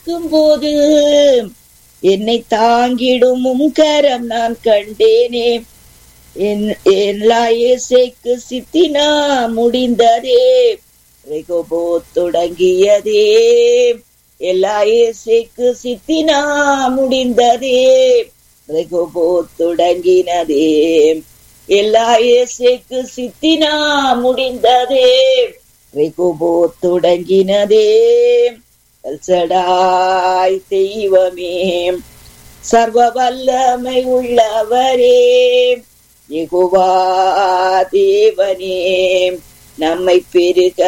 போது என்னை தாங்கிடும் உம் கரம் நான் கண்டேனே என்- எல்லா இசைக்கு சித்தினா முடிந்ததே ரெகோபோ தொடங்கியதே எல்லா இசைக்கு சித்தினா முடிந்ததே ரெகோபோ தொடங்கினதே எல்லா இசைக்கு சித்தினா முடிந்ததே ரெகோபோ தொடங்கினதே எல்சடாய் தெய்வமே சர்வ வல்லமை உள்ளவரே யெகோவா தேவனே நம்மை பெருக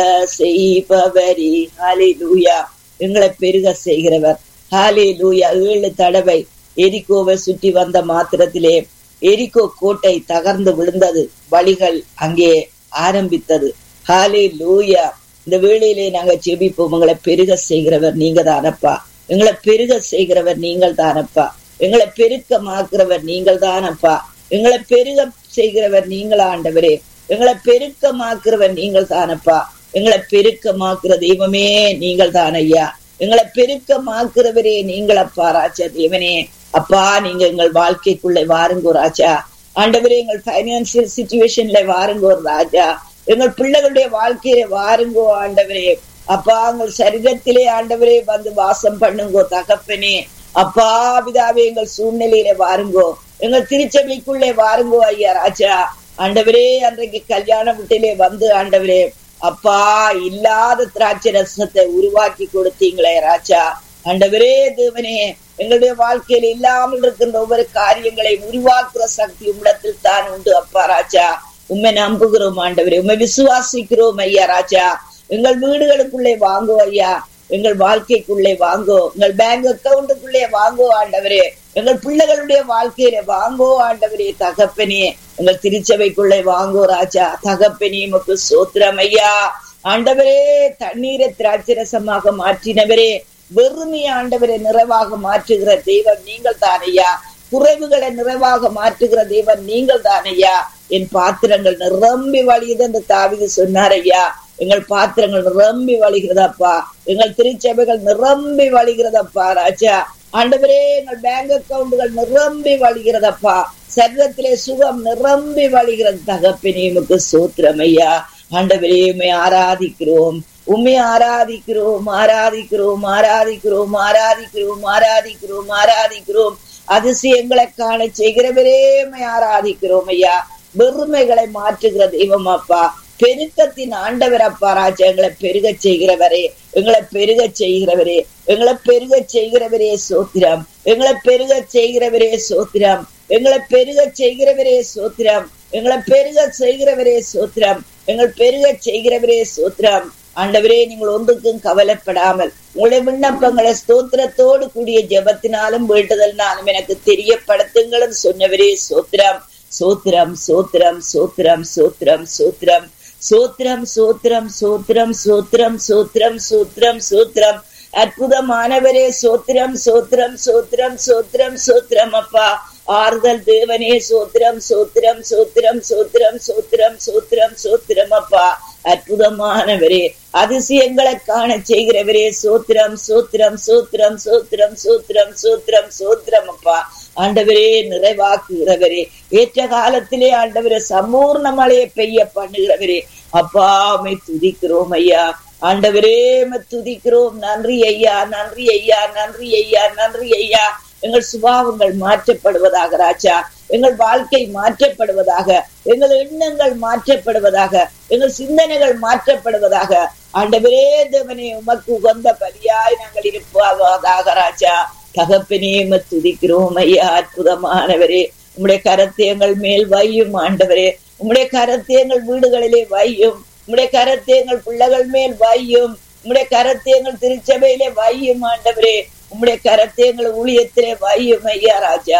செய்பவரே ஹalleluya எங்களை பெருக செய்கிறவர் ஹalleluya ஏழு தடவை எரிகோவை சுற்றி வந்த மாத்திரத்திலே எரிகோ கோட்டை தகர்ந்து விழுந்தது வழிகள் அங்கே ஆரம்பித்தது ஹalleluya இந்த வேளையிலே நாங்க ஜெபிப்போம் உங்களை பெருக செய்கிறவர் நீங்க தானப்பா எங்களை பெருக செய்கிறவர் நீங்கள் தானப்பா எங்களை பெருக்கமாக்குறவர் நீங்கள் தானப்பா எங்களை பெருக செய்கிறவர் நீங்கள் ஆண்டவரே எங்களை பெருக்கமாக்குறவர் நீங்கள் தானப்பா எங்களை பெருக்கமாக்குற தெய்வமே நீங்கள் தான் ஐயா எங்களை பெருக்கமாக்குறவரே நீங்கள் அப்பா ராஜா தேவனே அப்பா நீங்க எங்கள் வாழ்க்கைக்குள்ளே வாருங்கோ ராஜா ஆண்டவரே எங்கள் பைனான்சியல் சுச்சுவேஷன்ல வாருங்கோ ராஜா எங்கள் பிள்ளைகளுடைய வாழ்க்கையில வாருங்கோ ஆண்டவரே அப்பா உங்கள் சரீரத்திலே ஆண்டவரே வந்து வாசம் பண்ணுங்கோ தகப்பனே அப்பா பிதாவே எங்கள் சூழ்நிலையில வாருங்கோ எங்கள் திருச்சபைக்குள்ளே வாருங்கோ ஐயா ராஜா ஆண்டவரே அன்றைக்கு கல்யாண வீட்டிலே வந்து ஆண்டவரே அப்பா இல்லாத திராட்சை ரசத்தை உருவாக்கி கொடுத்தீங்களே ராஜா ஆண்டவரே தேவனே எங்களுடைய வாழ்க்கையில் இல்லாமல் இருக்கின்ற ஒவ்வொரு காரியங்களை உருவாக்குற சக்தி உம்மிடத்தில் தான் உண்டு அப்பா ராஜா உண்மை நம்புகிறோம் ஆண்டவரே உண்மை விசுவாசிக்கிறோம் ஐயா ராஜா எங்கள் வீடுகளுக்குள்ளே வாங்கோ ஐயா எங்கள் வாழ்க்கைக்குள்ளே வாங்கோ எங்கள் பேங்க் அக்கவுண்டுக்குள்ளே வாங்கோ ஆண்டவரே எங்கள் பிள்ளைகளுடைய வாழ்க்கையில வாங்கோ ஆண்டவரே தகப்பனே எங்கள் திருச்சபைக்குள்ளே வாங்கோ ராஜா தகப்பனே உமக்கு சோத்திரம் ஐயா ஆண்டவரே தண்ணீரை திராட்சரசமாக மாற்றினவரே வெறுமை ஆண்டவரை நிறைவாக மாற்றுகிற தெய்வம் நீங்கள் தானையா குறைவுகளை நிறைவாக மாற்றுகிற தெய்வம் நீங்கள் தானையா என் பாத்திரங்கள் நிரம்பி வழியுது என்று தாவிது சொன்னார் ஐயா எங்கள் பாத்திரங்கள் நிரம்பி வழிகிறதப்பா எங்கள் திருச்சபைகள் நிரம்பி வழிகிறதப்பா ராஜா ஆண்டவரே எங்கள் பேங்க் அக்கவுண்டுகள் நிரம்பி வழிகிறதப்பா சரீரத்திலே சுகம் நிரம்பி வழிகிறது தகப்பினே உமக்கு சோத்திரம் ஐயா ஆண்டவரே உண்மை ஆராதிக்கிறோம் உண்மை ஆராதிக்கிறோம் ஆராதிக்கிறோம் ஆராதிக்கிறோம் ஆராதிக்கிறோம் ஆராதிக்கிறோம் ஆராதிக்கிறோம் அதிசயங்களை காண செய்கிறவரே உம்மை ஆராதிக்கிறோம் ஐயா வெறுமைகளை மாற்றுகிற தெய்வம் அப்பா பெருக்கத்தின் ஆண்டவர் அப்பா ராஜா எங்களை பெருக செய்கிறவரே எங்களை பெருக செய்கிறவரே எங்களை பெருக செய்கிறவரே சோத்திரம் எங்களை பெருக செய்கிறவரே சோத்திரம் எங்களை பெருக செய்கிறவரே சோத்திரம் எங்களை பெருக செய்கிறவரே சோத்திரம் எங்கள் பெருக செய்கிறவரே சோத்திரம் ஆண்டவரே நீங்கள் ஒன்றுக்கும் கவலைப்படாமல் உங்களுடைய விண்ணப்பங்களை ஸ்தோத்திரத்தோடு கூடிய ஜெபத்தினாலும் வேண்டுதல்னாலும் எனக்கு தெரியப்படுத்துங்களும் சொன்னவரே சோத்திரம் சோத்திரம் சோத்திரம் சோத்திரம் சோத்திரம் சோத்திரம் சோத்திரம் சோத்திரம் சோத்திரம் சோத்திரம் சோத்திரம் சோத்திரம் சோத்திரம் அற்புதமானவரே சோத்திரம் சோத்திரம் சோத்திரம் சோத்திரம் சோத்திரம் அப்பா ஆறுதல் தேவனே சோத்திரம் சோத்திரம் சோத்திரம் சோத்திரம் சோத்திரம் சோத்திரம் சோத்திரம் அப்பா அற்புதமானவரே அதிசயங்களை காண செய்கிறவரே சோத்திரம் சோத்திரம் சோத்திரம் சோத்திரம் சோத்திரம் சோத்திரம் சோத்திரம் அப்பா ஆண்டவரே நிறைவாக்குகிறவரே ஏற்ற காலத்திலே ஆண்டவரே சம்பூர்ண மழையை பெய்ய பண்ணுகிறவரே அப்பா உம்மை துதிக்கிறோம் ஐயா ஆண்டவரே உம்மை துதிக்கிறோம் நன்றி ஐயா நன்றி ஐயா நன்றி ஐயா நன்றி ஐயா எங்கள் சுபாவங்கள் மாற்றப்படுவதாக ராஜா எங்கள் வாழ்க்கை மாற்றப்படுவதாக எங்கள் எண்ணங்கள் மாற்றப்படுவதாக எங்கள் சிந்தனைகள் மாற்றப்படுவதாக ஆண்டவரே தேவனே உமக்கு உகந்த பலியாய் நாங்கள் இருப்பதாக ராஜா தகப்பனே உம்மை துதிக்கிறோம் ஐயா அற்புதமானவரே உம்முடைய கரத்தை எங்கள் மேல் வையும் ஆண்டவரே உம்முடைய கரத்தை எங்கள் வீடுகளிலே வையும் உம்முடைய கரத்தை எங்கள் பிள்ளைகள் மேல் வையும் உம்முடைய கரத்தை எங்கள் திருச்சபையிலே வையும் ஆண்டவரே உம்முடைய கரத்தை எங்கள் ஊழியத்திலே வையும் ஐயா ராஜா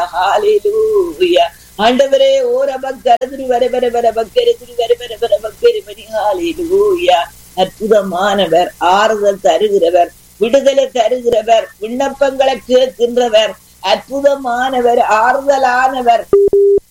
ஹாலிலூயா ஆண்டவரே ஓர பக்கரதுரி வர வர வர பக்கருதுரி வர வர வர பக்கரு மணி ஹாலிலூயா அற்புதமானவர் ஆறுதல் தருகிறவர் விடுதலை தருகிறவர் விண்ணப்பங்களை கேட்கின்றவர் அற்புதமானவர் ஆறுதலானவர்